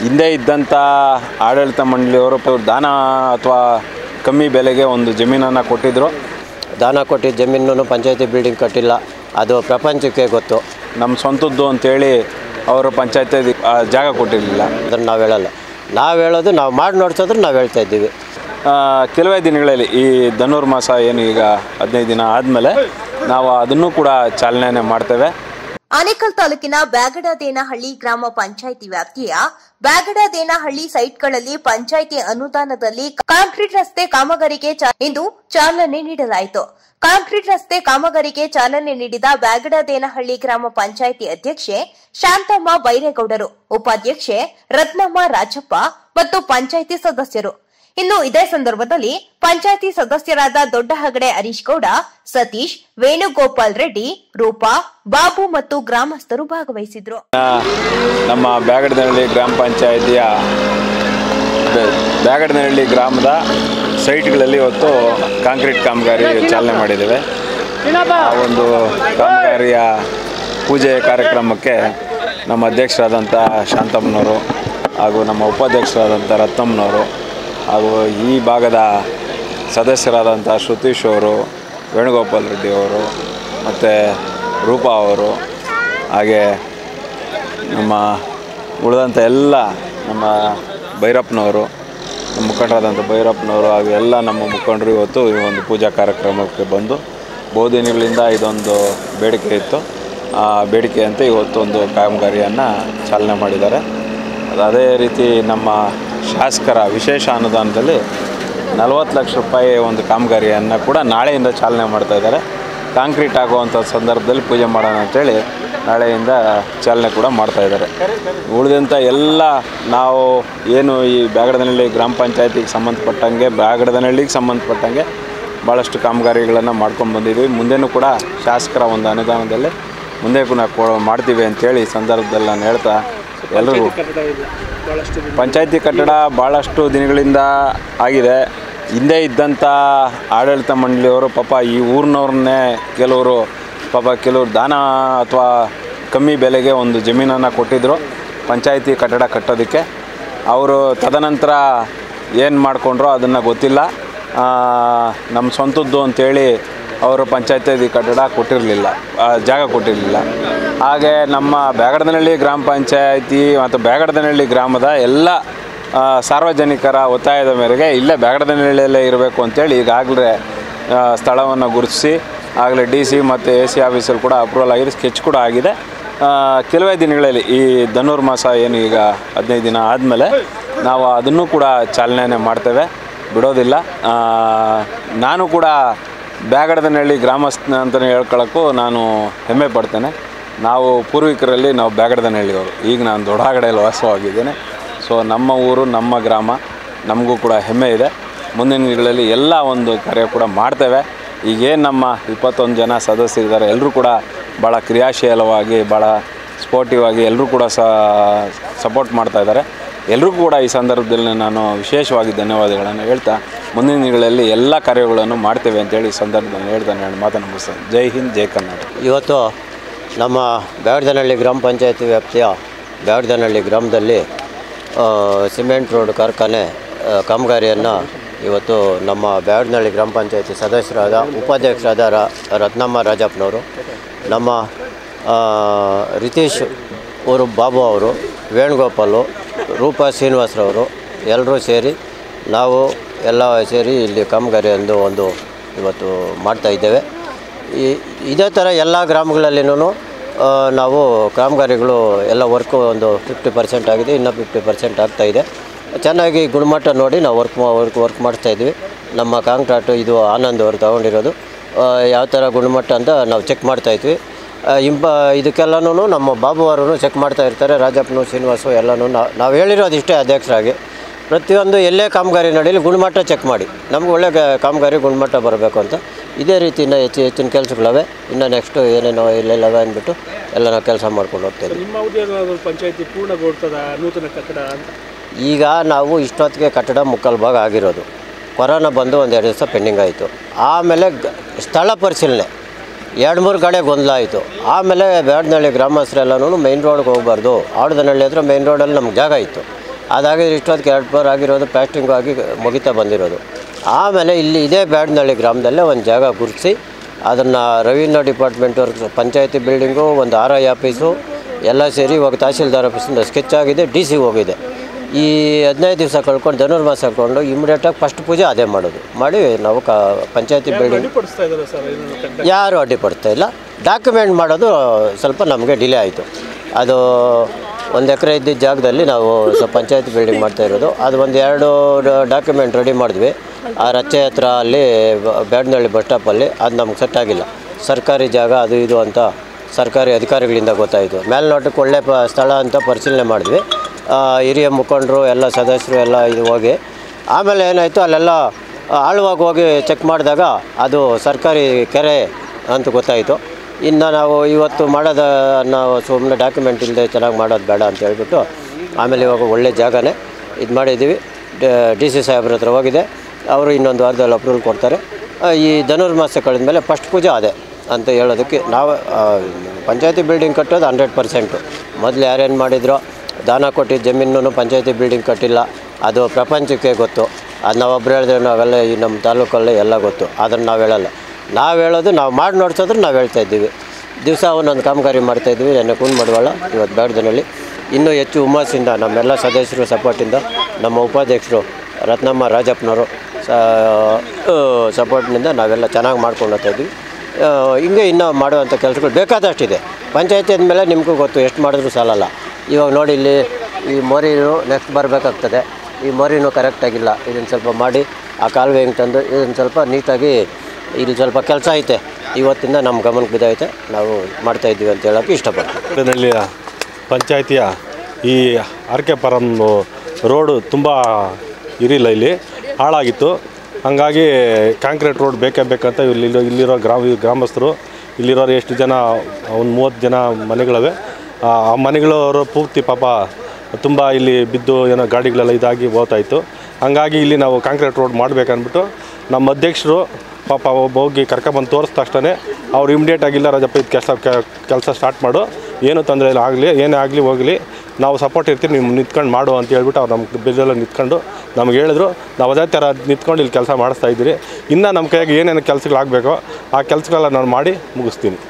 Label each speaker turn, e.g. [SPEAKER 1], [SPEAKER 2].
[SPEAKER 1] ಹಿಂದೆ ಇದ್ದಂಥ ಆಡಳಿತ ಮಂಡಳಿಯವರು ಪ- ದಾನ ಅಥವಾ ಕಮ್ಮಿ ಬೆಲೆಗೆ ಒಂದು ಜಮೀನನ್ನು ಕೊಟ್ಟಿದ್ದರು
[SPEAKER 2] ದಾನ ಕೊಟ್ಟಿದ್ದ ಜಮೀನು ಪಂಚಾಯತಿ ಬಿಲ್ಡಿಂಗ್ ಕಟ್ಟಿಲ್ಲ ಅದು ಪ್ರಪಂಚಕ್ಕೆ ಗೊತ್ತು
[SPEAKER 1] ನಮ್ಮ ಸ್ವಂತದ್ದು ಅಂತೇಳಿ ಅವರು ಪಂಚಾಯತಿ ಜಾಗ ಕೊಟ್ಟಿರಲಿಲ್ಲ
[SPEAKER 2] ಅದನ್ನು ನಾವು ಹೇಳಲ್ಲ ನಾವು ಹೇಳೋದು ನಾವು ಮಾಡಿ ನೋಡ್ಸೋದ್ರೆ ನಾವು ಹೇಳ್ತಾ ಇದ್ದೀವಿ
[SPEAKER 1] ಕೆಲವೇ ದಿನಗಳಲ್ಲಿ ಈ ಧನುರ್ಮಾಸ ಏನು ಈಗ ಹದಿನೈದು ದಿನ ಆದಮೇಲೆ ನಾವು ಅದನ್ನು ಕೂಡ ಚಾಲನೆ ಮಾಡ್ತೇವೆ
[SPEAKER 3] ಆನೇಕಲ್ ತಾಲೂಕಿನ ಬ್ಯಾಗಡದೇನಹಳ್ಳಿ ಗ್ರಾಮ ಪಂಚಾಯಿತಿ ವ್ಯಾಪ್ತಿಯ ಬ್ಯಾಗಡದೇನಹಳ್ಳಿ ಸೈಟ್ಗಳಲ್ಲಿ ಪಂಚಾಯಿತಿ ಅನುದಾನದಲ್ಲಿ ಕಾಂಕ್ರೀಟ್ ರಸ್ತೆ ಕಾಮಗಾರಿಗೆ ಚಾ- ಇಂದು ಚಾಲನೆ ನೀಡಲಾಯಿತು ಕಾಂಕ್ರೀಟ್ ರಸ್ತೆ ಕಾಮಗಾರಿಗೆ ಚಾಲನೆ ನೀಡಿದ ಬ್ಯಾಗಡದೇನಹಳ್ಳಿ ಗ್ರಾಮ ಪಂಚಾಯಿತಿ ಅಧ್ಯಕ್ಷೆ ಶಾಂತಮ್ಮ ಬೈರೇಗೌಡರು ಉಪಾಧ್ಯಕ್ಷೆ ರತ್ನಮ್ಮ ರಾಜಪ್ಪ ಮತ್ತು ಪಂಚಾಯಿತಿ ಸದಸ್ಯರು ಇನ್ನು ಇದೇ ಸಂದರ್ಭದಲ್ಲಿ ಪಂಚಾಯತಿ ಸದಸ್ಯರಾದ ದೊಡ್ಡ ಹಗಡೆ ಹರೀಶ್ ಗೌಡ ಸತೀಶ್ ವೇಣುಗೋಪಾಲ್ ರೆಡ್ಡಿ ರೂಪಾ ಬಾಬು ಮತ್ತು ಗ್ರಾಮಸ್ಥರು ಭಾಗವಹಿಸಿದ್ರು
[SPEAKER 1] ನಮ್ಮ ಬ್ಯಾಗಡನಹಳ್ಳಿ ಗ್ರಾಮ ಪಂಚಾಯಿತಿಯ ಬೆ- ಬ್ಯಾಗಡನಹಳ್ಳಿ ಗ್ರಾಮದ ಸೈಟ್ಗಳಲ್ಲಿ ಇವತ್ತು ಕಾಂಕ್ರೀಟ್ ಕಾಮಗಾರಿ ಚಾಲನೆ ಮಾಡಿದ್ದೇವೆ ಆ ಒಂದು ಕಾಮಗಾರಿಯ ಪೂಜೆ ಕಾರ್ಯಕ್ರಮಕ್ಕೆ ನಮ್ಮ ಅಧ್ಯಕ್ಷರಾದಂಥ ಶಾಂತಮ್ಮನವರು ಹಾಗೂ ನಮ್ಮ ಉಪಾಧ್ಯಕ್ಷರಾದಂಥ ರತ್ನಮ್ಮನವರು ಹಾಗೂ ಈ ಭಾಗದ ಸದಸ್ಯರಾದಂಥ ಶ್ರುತೀಶ್ ಅವರು ವೇಣುಗೋಪಾಲ್ ರೆಡ್ಡಿ ಅವರು ಮತ್ತು ರೂಪಾ ಅವರು ಹಾಗೆ ನಮ್ಮ ಉಳಿದಂಥ ಎಲ್ಲ ನಮ್ಮ ಭೈರಪ್ಪನವರು ನಮ್ಮ ಮುಖಂಡರಾದಂಥ ಭೈರಪ್ಪನವರು ಹಾಗೂ ಎಲ್ಲ ನಮ್ಮ ಮುಖಂಡರು ಇವತ್ತು ಈ ಒಂದು ಪೂಜಾ ಕಾರ್ಯಕ್ರಮಕ್ಕೆ ಬಂದು ಬಹುದಿನಗಳಿಂದ ಇದೊಂದು ಬೇಡಿಕೆ ಇತ್ತು ಆ ಬೇಡಿಕೆಯಂತೆ ಇವತ್ತು ಒಂದು ಕಾಮಗಾರಿಯನ್ನು ಚಾಲನೆ ಮಾಡಿದ್ದಾರೆ ಅದು ಅದೇ ರೀತಿ ನಮ್ಮ ಶಾಸಕರ ವಿಶೇಷ ಅನುದಾನದಲ್ಲಿ ನಲವತ್ತು ಲಕ್ಷ ರೂಪಾಯಿ ಒಂದು ಕಾಮಗಾರಿಯನ್ನು ಕೂಡ ನಾಳೆಯಿಂದ ಚಾಲನೆ ಮಾಡ್ತಾ ಇದ್ದಾರೆ ಕಾಂಕ್ರೀಟ್ ಆಗುವಂಥ ಸಂದರ್ಭದಲ್ಲಿ ಪೂಜೆ ಮಾಡೋಣ ಅಂತೇಳಿ ನಾಳೆಯಿಂದ ಚಾಲನೆ ಕೂಡ ಮಾಡ್ತಾ ಇದ್ದಾರೆ ಉಳಿದಂಥ ಎಲ್ಲ ನಾವು ಏನು ಈ ಬ್ಯಾಗಡದನಹಳ್ಳಿ ಗ್ರಾಮ ಪಂಚಾಯತಿಗೆ ಸಂಬಂಧಪಟ್ಟಂಗೆ ಬ್ಯಾಗಡದನಹಳ್ಳಿಗೆ ಸಂಬಂಧಪಟ್ಟಂಗೆ ಭಾಳಷ್ಟು ಕಾಮಗಾರಿಗಳನ್ನು ಮಾಡ್ಕೊಂಡು ಬಂದಿದ್ದೀವಿ ಮುಂದೆನೂ ಕೂಡ ಶಾಸಕರ ಒಂದು ಅನುದಾನದಲ್ಲಿ ಮುಂದೆ ಕೂಡ ಕೊ ಮಾಡ್ತೀವಿ ಅಂತೇಳಿ ಈ ಸಂದರ್ಭದಲ್ಲಿ ನಾನು ಹೇಳ್ತಾ ಎಲ್ರಿಗೂ ಪಂಚಾಯತಿ ಕಟ್ಟಡ ಭಾಳಷ್ಟು ದಿನಗಳಿಂದ ಆಗಿದೆ ಹಿಂದೆ ಇದ್ದಂಥ ಆಡಳಿತ ಮಂಡಳಿಯವರು ಪಾಪ ಈ ಊರಿನವ್ರನ್ನೇ ಕೆಲವರು ಪಾಪ ಕೆಲವರು ದಾನ ಅಥವಾ ಕಮ್ಮಿ ಬೆಲೆಗೆ ಒಂದು ಜಮೀನನ್ನು ಕೊಟ್ಟಿದ್ದರು ಪಂಚಾಯತಿ ಕಟ್ಟಡ ಕಟ್ಟೋದಕ್ಕೆ ಅವರು ತದನಂತರ ಏನು ಮಾಡಿಕೊಂಡ್ರೋ ಅದನ್ನು ಗೊತ್ತಿಲ್ಲ ಆ, ನಮ್ಮ ಸ್ವಂತದ್ದು ಅಂತೇಳಿ ಅವರು ಪಂಚಾಯತಿ ಕಟ್ಟಡ ಕೊಟ್ಟಿರಲಿಲ್ಲ ಜಾಗ ಕೊಟ್ಟಿರಲಿಲ್ಲ ಹಾಗೆ ನಮ್ಮ ಬ್ಯಾಗಡದನಹಳ್ಳಿ ಗ್ರಾಮ ಪಂಚಾಯತಿ ಮತ್ತು ಬ್ಯಾಗಡದನಹಳ್ಳಿ ಗ್ರಾಮದ ಎಲ್ಲ ಆ, ಸಾರ್ವಜನಿಕರ ಒತ್ತಾಯದ ಮೇರೆಗೆ ಇಲ್ಲೇ ಬ್ಯಾಗಡದನಹಳ್ಳಿಯಲ್ಲೇ ಇರಬೇಕು ಅಂತೇಳಿ ಈಗಾಗಲೇ ಸ್ಥಳವನ್ನು ಗುರುತಿಸಿ ಆಗಲೇ ಡಿ ಸಿ ಮತ್ತು ಎ ಸಿ ಆಫೀಸಲ್ಲಿ ಕೂಡ ಅಪ್ರೂವಲ್ ಆಗಿದೆ ಸ್ಕೆಚ್ ಕೂಡ ಆಗಿದೆ ಆ, ಕೆಲವೇ ದಿನಗಳಲ್ಲಿ ಈ ಧನುರ್ಮಾಸ ಏನು ಈಗ ಹದಿನೈದು ದಿನ ಆದಮೇಲೆ ನಾವು ಅದನ್ನು ಕೂಡ ಚಾಲನೆ ಮಾಡ್ತೇವೆ ಬಿಡೋದಿಲ್ಲ ಆ, ನಾನು ಕೂಡ ಬ್ಯಾಗಡದನಹಳ್ಳಿ ಗ್ರಾಮಸ್ಥ ಅಂತಲೇ ಹೇಳ್ಕೊಳ್ಳೋಕ್ಕೂ ನಾನು ಹೆಮ್ಮೆ ಪಡ್ತೇನೆ ನಾವು ಪೂರ್ವಿಕರಲ್ಲಿ ನಾವು ಬ್ಯಾಗಡದನಹಳ್ಳಿಯವರು ಈಗ ನಾನು ದೊಡ್ಡಗಡೆಯಲ್ಲಿ ವಾಸವಾಗಿದ್ದೇನೆ ಸೊ ನಮ್ಮ ಊರು ನಮ್ಮ ಗ್ರಾಮ ನಮಗೂ ಕೂಡ ಹೆಮ್ಮೆ ಇದೆ ಮುಂದಿನ ದಿನಗಳಲ್ಲಿ ಎಲ್ಲ ಒಂದು ಕಾರ್ಯ ಕೂಡ ಮಾಡ್ತೇವೆ ಈಗೇನು ನಮ್ಮ ಇಪ್ಪತ್ತೊಂದು ಜನ ಸದಸ್ಯರಿದ್ದಾರೆ ಎಲ್ಲರೂ ಕೂಡ ಭಾಳ ಕ್ರಿಯಾಶೀಲವಾಗಿ ಭಾಳ ಸ್ಪೋರ್ಟಿವ್ ಆಗಿ ಎಲ್ಲರೂ ಕೂಡ ಸಪೋರ್ಟ್ ಮಾಡ್ತಾ ಇದ್ದಾರೆ ಎಲ್ರಿಗೂ ಕೂಡ ಈ ಸಂದರ್ಭದಲ್ಲಿ ನಾನು ವಿಶೇಷವಾಗಿ ಧನ್ಯವಾದಗಳನ್ನು ಹೇಳ್ತಾ ಮುಂದಿನ ದಿನಗಳಲ್ಲಿ ಎಲ್ಲ ಕಾರ್ಯಗಳನ್ನು ಮಾಡ್ತೇವೆ ಅಂತೇಳಿ ಈ ಸಂದರ್ಭದಲ್ಲಿ ಹೇಳ್ತಾ ನಾನು ಮಾತನ್ನು ಮುಗಿಸ್ತೇನೆ ಜೈ ಹಿಂದ್ ಜೈ ಕರ್ನಾಟಕ
[SPEAKER 2] ಇವತ್ತು ನಮ್ಮ ಬ್ಯಾಡದನಹಳ್ಳಿ ಗ್ರಾಮ ಪಂಚಾಯತಿ ವ್ಯಾಪ್ತಿಯ ಬ್ಯಾಡದನಹಳ್ಳಿ ಗ್ರಾಮದಲ್ಲಿ ಆ, ಸಿಮೆಂಟ್ ರೋಡ್ ಕಾರ್ಖಾನೆ ಆ, ಕಾಮಗಾರಿಯನ್ನು ಇವತ್ತು ನಮ್ಮ ಬ್ಯಾಡನಹಳ್ಳಿ ಗ್ರಾಮ ಪಂಚಾಯತಿ ಸದಸ್ಯರಾದ ಉಪಾಧ್ಯಕ್ಷರಾದ ರ ರತ್ನಮ್ಮ ರಾಜಪ್ಪನವರು ನಮ್ಮ ಆ, ರಿತೀಶ್ ಅವರು ಬಾಬು ಅವರು ವೇಣುಗೋಪಾಲು ರೂಪಾ ಶ್ರೀನಿವಾಸರವರು ಎಲ್ಲರೂ ಸೇರಿ ನಾವು ಎಲ್ಲ ಸೇರಿ ಇಲ್ಲಿ ಕಾಮಗಾರಿಯೊಂದು ಒಂದು ಇವತ್ತು ಮಾಡ್ತಾ ಇದ್ದೇವೆ ಈ ಇದೇ ಥರ ಎಲ್ಲ ಗ್ರಾಮಗಳಲ್ಲಿನೂ ನಾವು ಕಾಮಗಾರಿಗಳು ಎಲ್ಲ ವರ್ಕು ಒಂದು ಫಿಫ್ಟಿ ಪರ್ಸೆಂಟ್ ಆಗಿದೆ ಇನ್ನೂ ಫಿಫ್ಟಿ ಪರ್ಸೆಂಟ್ ಆಗ್ತಾ ಇದೆ ಚೆನ್ನಾಗಿ ಗುಣಮಟ್ಟ ನೋಡಿ ನಾವು ವರ್ಕ್ ವರ್ಕ್ ವರ್ಕ್ ಮಾಡಿಸ್ತಾ ಇದ್ವಿ ನಮ್ಮ ಕಾಂಟ್ರಾಕ್ಟು ಇದು ಆನಂದ್ ಅವರು ತಗೊಂಡಿರೋದು ಯಾವ ಥರ ಗುಣಮಟ್ಟ ಅಂತ ನಾವು ಚೆಕ್ ಮಾಡ್ತಾಯಿದ್ವಿ ಇಂಪ ಇದಕ್ಕೆಲ್ಲನೂ ನಮ್ಮ ಬಾಬು ಅವರು ಚೆಕ್ ಮಾಡ್ತಾ ಇರ್ತಾರೆ ರಾಜಪ್ಪನು ಶ್ರೀನಿವಾಸು ಎಲ್ಲನೂ ನಾವು ಹೇಳಿರೋದು ಇಷ್ಟೇ ಅಧ್ಯಕ್ಷರಾಗಿ ಪ್ರತಿಯೊಂದು ಎಲ್ಲೇ ಕಾಮಗಾರಿ ನಡೀಲಿ ಗುಣಮಟ್ಟ ಚೆಕ್ ಮಾಡಿ ನಮ್ಗೆ ಒಳ್ಳೆ ಗ- ಕಾಮಗಾರಿ ಗುಣಮಟ್ಟ ಬರಬೇಕು ಅಂತ ಇದೇ ರೀತಿ ಇನ್ನೂ ಹೆಚ್ಚು ಹೆಚ್ಚಿನ ಕೆಲಸಗಳವೆ ಇನ್ನು ನೆಕ್ಸ್ಟು ಏನೇನೋ ಇಲ್ಲೆಲ್ಲವೆ ಅಂದ್ಬಿಟ್ಟು ಎಲ್ಲ ನಾವು ಕೆಲಸ ಮಾಡ್ಕೊಂಡು ಹೋಗ್ತೀವಿ
[SPEAKER 4] ನಿಮ್ಮ ಅವಧಿಯಲ್ಲಿ ಪಂಚಾಯತಿ ಪೂರ್ಣಗೊಳ್ತದ ನೂತನ ಕಟ್ಟಡ ಅಂತ
[SPEAKER 2] ಈಗ ನಾವು ಇಷ್ಟೊತ್ತಿಗೆ ಕಟ್ಟಡ ಮುಕ್ಕಾಲು ಭಾಗ ಆಗಿರೋದು ಕೊರೋನಾ ಬಂದು ಒಂದು ಎರಡು ದಿವಸ ಪೆಂಡಿಂಗ್ ಆಯಿತು ಆಮೇಲೆ ಗ- ಸ್ಥಳ ಪರಿಶೀಲನೆ ಎರಡು ಮೂರು ಕಡೆ ಗೊಂದಲ ಆಯಿತು ಆಮೇಲೆ ಬ್ಯಾಡನಹಳ್ಳಿ ಗ್ರಾಮಸ್ಥರೆಲ್ಲನೂ ಮೈನ್ ರೋಡ್ಗೆ ಹೋಗಬಾರ್ದು ಆಡದನಹಳ್ಳಿ ಹತ್ರ ಮೈನ್ ರೋಡಲ್ಲಿ ನಮ್ಗೆ ಜಾಗ ಇತ್ತು ಅದಾಗಿದ್ರೆ ಇಷ್ಟೊತ್ತಿಗೆ ಎರಡು ಫ್ಲೋರ್ ಆಗಿರೋದು ಪ್ಲಾಸ್ಟಿಂಗ್ ಆಗಿ ಮುಗಿತಾ ಬಂದಿರೋದು ಆಮೇಲೆ ಇಲ್ಲಿ ಇದೇ ಬ್ಯಾಡ್ನಳ್ಳಿ ಗ್ರಾಮದಲ್ಲೇ ಒಂದು ಜಾಗ ಗುರುತಿಸಿ ಅದನ್ನು ರೆವಿನ್ಯೂ ಡಿಪಾರ್ಟ್ಮೆಂಟ್ ಅವ್ರ ಪಂಚಾಯತಿ ಬಿಲ್ಡಿಂಗು ಒಂದು ಆರ್ ಐ ಆಫೀಸು ಎಲ್ಲ ಸೇರಿ ಇವಾಗ ತಹಸೀಲ್ದಾರ್ ಆಫೀಸಿಂದ ಸ್ಕೆಚ್ ಆಗಿದೆ ಡಿ ಸಿ ಹೋಗಿದೆ ಈ ಹದಿನೈದು ದಿವಸ ಕಳ್ಕೊಂಡು ಧನುರ್ಮಾಸ ಕಳ್ಕೊಂಡು ಇಮಿಡಿಯೇಟಾಗಿ ಫಸ್ಟ್ ಪೂಜೆ ಅದೇ ಮಾಡೋದು ಮಾಡಿ ನಾವು ಕ ಪಂಚಾಯತಿ ಬಿಲ್ಡಿಂಗ್
[SPEAKER 4] ಅಡ್ಡಿಪಡಿಸ್ತಾ ಇದ್ದಾರೆ ಸರ್ ಏನು ಕಟ್ಟ
[SPEAKER 2] ಯಾರೂ ಅಡ್ಡಿಪಡ್ತಾ ಇಲ್ಲ ಡಾಕ್ಯುಮೆಂಟ್ ಮಾಡೋದು ಸ್ವಲ್ಪ ನಮಗೆ ಡಿಲೇ ಆಯಿತು ಅದು ಒಂದು ಎಕರೆ ಇದ್ದಿದ್ದ ಜಾಗದಲ್ಲಿ ನಾವು ಸ್ವಲ್ಪ ಪಂಚಾಯತ್ ಬಿಲ್ಡಿಂಗ್ ಮಾಡ್ತಾ ಇರೋದು ಅದು ಒಂದು ಎರಡು ಡಾಕ್ಯುಮೆಂಟ್ ರೆಡಿ ಮಾಡಿದ್ವಿ ಆ ರಚ್ಚೆ ಹತ್ರ ಅಲ್ಲಿ ಬ- ಬ್ಯಾಡ್ನಹಳ್ಳಿ ಬಸ್ ಸ್ಟಾಪಲ್ಲಿ ಅದು ನಮ್ಗೆ ಸೆಟ್ ಆಗಿಲ್ಲ ಸರ್ಕಾರಿ ಜಾಗ ಅದು ಇದು ಅಂತ ಸರ್ಕಾರಿ ಅಧಿಕಾರಿಗಳಿಂದ ಗೊತ್ತಾಯಿತು ಮೇಲ್ನೋಟಕ್ಕೆ ಒಳ್ಳೆ ಪ ಸ್ಥಳ ಅಂತ ಪರಿಶೀಲನೆ ಮಾಡಿದ್ವಿ ಆ, ಹಿರಿಯ ಮುಖಂಡರು ಎಲ್ಲ ಸದಸ್ಯರು ಎಲ್ಲ ಇದು ಹೋಗಿ ಆಮೇಲೆ ಏನಾಯಿತು ಅಲ್ಲೆಲ್ಲ ಆಳವಾಗಿ ಹೋಗಿ ಚೆಕ್ ಮಾಡಿದಾಗ ಅದು ಸರ್ಕಾರಿ ಕೆರೆ ಅಂತ ಗೊತ್ತಾಯಿತು ಇನ್ನು ನಾವು ಇವತ್ತು ಮಾಡೋದ ನಾವು ಸುಮ್ಮನೆ ಡಾಕ್ಯುಮೆಂಟ್ ಇಲ್ಲದೆ ಚೆನ್ನಾಗಿ ಮಾಡೋದು ಬೇಡ ಅಂತ ಹೇಳ್ಬಿಟ್ಟು ಆಮೇಲೆ ಇವಾಗ ಒಳ್ಳೆ ಜಾಗನೇ ಇದು ಮಾಡಿದ್ದೀವಿ ಡಿ ಸಿ ಸಾಹೇಬ್ರ ಹತ್ರ ಹೋಗಿದೆ ಅವರು ಇನ್ನೊಂದು ವಾರದಲ್ಲಿ ಅಪ್ರೂವಲ್ ಕೊಡ್ತಾರೆ ಆ, ಈ ಧನುರ್ಮಾಸ ಕಳೆದ ಮೇಲೆ ಫಸ್ಟ್ ಪೂಜೆ ಅದೇ ಅಂತ ಹೇಳೋದಕ್ಕೆ ನಾವು ಪಂಚಾಯತಿ ಬಿಲ್ಡಿಂಗ್ ಕಟ್ಟೋದು ಹಂಡ್ರೆಡ್ ಪರ್ಸೆಂಟು ಮೊದಲು ಯಾರೇನು ಮಾಡಿದ್ರೋ ದಾನ ಕೊಟ್ಟಿದ್ದ ಜಮೀನು ಪಂಚಾಯತಿ ಬಿಲ್ಡಿಂಗ್ ಕಟ್ಟಿಲ್ಲ ಅದು ಪ್ರಪಂಚಕ್ಕೆ ಗೊತ್ತು ಅದು ನಾವೊಬ್ರು ಹೇಳಿದ್ರೆ ನಾವೆಲ್ಲ ಈ ನಮ್ಮ ತಾಲೂಕಲ್ಲೇ ಎಲ್ಲ ಗೊತ್ತು ಅದನ್ನು ನಾವು ಹೇಳಲ್ಲ ನಾವು ಹೇಳೋದು ನಾವು ಮಾಡಿ ನೋಡ್ಸೋದ್ರೆ ನಾವು ಹೇಳ್ತಾ ಇದ್ದೀವಿ ದಿವಸ ಒಂದೊಂದು ಕಾಮಗಾರಿ ಮಾಡ್ತಾಯಿದ್ವಿ ನೆನ್ನೆ ಕುಂದ್ ಮಾಡುವಲ್ಲ ಇವತ್ತು ಬ್ಯಾಡ್ದನಲ್ಲಿ ಇನ್ನೂ ಹೆಚ್ಚು ಹುಮ್ಮಸ್ಸಿಂದ ನಮ್ಮೆಲ್ಲ ಸದಸ್ಯರು ಸಪೋರ್ಟಿಂದ ನಮ್ಮ ಉಪಾಧ್ಯಕ್ಷರು ರತ್ನಮ್ಮ ರಾಜಪ್ಪನವರು ಸಪೋರ್ಟ್ನಿಂದ ನಾವೆಲ್ಲ ಚೆನ್ನಾಗಿ ಮಾಡ್ಕೊಂಡು ಹೋಗ್ತಾ ಇದ್ವಿ ಆ, ಹಿಂಗೆ ಇನ್ನೂ ಮಾಡುವಂಥ ಕೆಲಸಗಳು ಬೇಕಾದಷ್ಟಿದೆ ಪಂಚಾಯತಿ ಅಂದಮೇಲೆ ನಿಮಗೂ ಗೊತ್ತು ಎಷ್ಟು ಮಾಡಿದ್ರೂ ಸಾಲಲ್ಲ ಇವಾಗ ನೋಡಿ ಇಲ್ಲಿ ಈ ಮೊರಿನು ನೆಕ್ಸ್ಟ್ ಬರಬೇಕಾಗ್ತದೆ ಈ ಮೊರಿನೂ ಕರೆಕ್ಟಾಗಿಲ್ಲ ಇದನ್ನು ಸ್ವಲ್ಪ ಮಾಡಿ ಆ ಕಾಲುವೆ ಹಿಂಗೆ ತಂದು ಇದನ್ನು ಸ್ವಲ್ಪ ನೀಟಾಗಿ ಇಲ್ಲಿ ಸ್ವಲ್ಪ ಕೆಲಸ ಐತೆ ಇವತ್ತಿಂದ ನಮ್ಮ ಗಮನಕ್ಕೆ ಬಿದ್ದೈತೆ ನಾವು ಮಾಡ್ತಾ ಇದ್ದೀವಿ ಅಂತ ಹೇಳೋಕ್ಕೆ ಇಷ್ಟಪಡ್ತೀನಿ
[SPEAKER 5] ನಳ್ಳಿಯ ಪಂಚಾಯಿತಿಯ ಈ ಆರ್ ಕೆ ಪರಂ ರೋಡು ತುಂಬ ಇರಿಲ್ಲ ಇಲ್ಲಿ ಹಾಳಾಗಿತ್ತು ಹಾಗಾಗಿ ಕಾಂಕ್ರೀಟ್ ರೋಡ್ ಬೇಕೇ ಬೇಕಂತ ಇಲ್ಲಿ ಇಲ್ಲಿರೋ ಗ್ರಾಮ ಗ್ರಾಮಸ್ಥರು ಇಲ್ಲಿರೋರು ಎಷ್ಟು ಜನ ಒಂದು ಮೂವತ್ತು ಜನ ಮನೆಗಳವೆ ಆ ಆ ಮನೆಗಳವರು ಪೂರ್ತಿ ಪಾಪ ತುಂಬ ಇಲ್ಲಿ ಬಿದ್ದು ಏನೋ ಗಾಡಿಗಳೆಲ್ಲ ಇದಾಗಿ ಹೋಗ್ತಾಯಿತ್ತು ಹಾಗಾಗಿ ಇಲ್ಲಿ ನಾವು ಕಾಂಕ್ರೀಟ್ ರೋಡ್ ಮಾಡಬೇಕಂದ್ಬಿಟ್ಟು ನಮ್ಮ ಅಧ್ಯಕ್ಷರು ಪಾಪ ಒಬ್ಬ ಹೋಗಿ ಕರ್ಕೊಂಬಂದು ತೋರಿಸಿದ ತಕ್ಷಣ ಅವ್ರು ಇಮಿಡಿಯೇಟ್ ಆಗಿಲ್ಲ ರಾಜಪ್ಪ ಇದು ಕೆಲಸ ಕೆಲಸ ಸ್ಟಾರ್ಟ್ ಮಾಡು ಏನು ತೊಂದರೆ ಇಲ್ಲ ಆಗಲಿ ಏನೇ ಆಗಲಿ ಹೋಗಲಿ ನಾವು ಸಪೋರ್ಟ್ ಇರ್ತೀವಿ ನೀವು ನಿಂತ್ಕೊಂಡು ಮಾಡು ಅಂತ ಹೇಳ್ಬಿಟ್ಟು ಅವ್ರು ನಮ್ಮ ಬೆಲ್ಲೆಲ್ಲ ನಿಂತ್ಕೊಂಡು ನಮ್ಗೆ ಹೇಳಿದ್ರು ನಾವು ಅದೇ ಥರ ನಿಂತ್ಕೊಂಡು ಇಲ್ಲಿ ಕೆಲಸ ಮಾಡಿಸ್ತಾ ಇದ್ದೀರಿ ಇನ್ನು ನಮ್ಮ ಕೈಯಾಗ ಏನೇನು ಕೆಲಸಗಳಾಗಬೇಕೋ ಆ ಕೆಲಸಗಳೆಲ್ಲ ನಾನು ಮಾಡಿ ಮುಗಿಸ್ತೀನಿ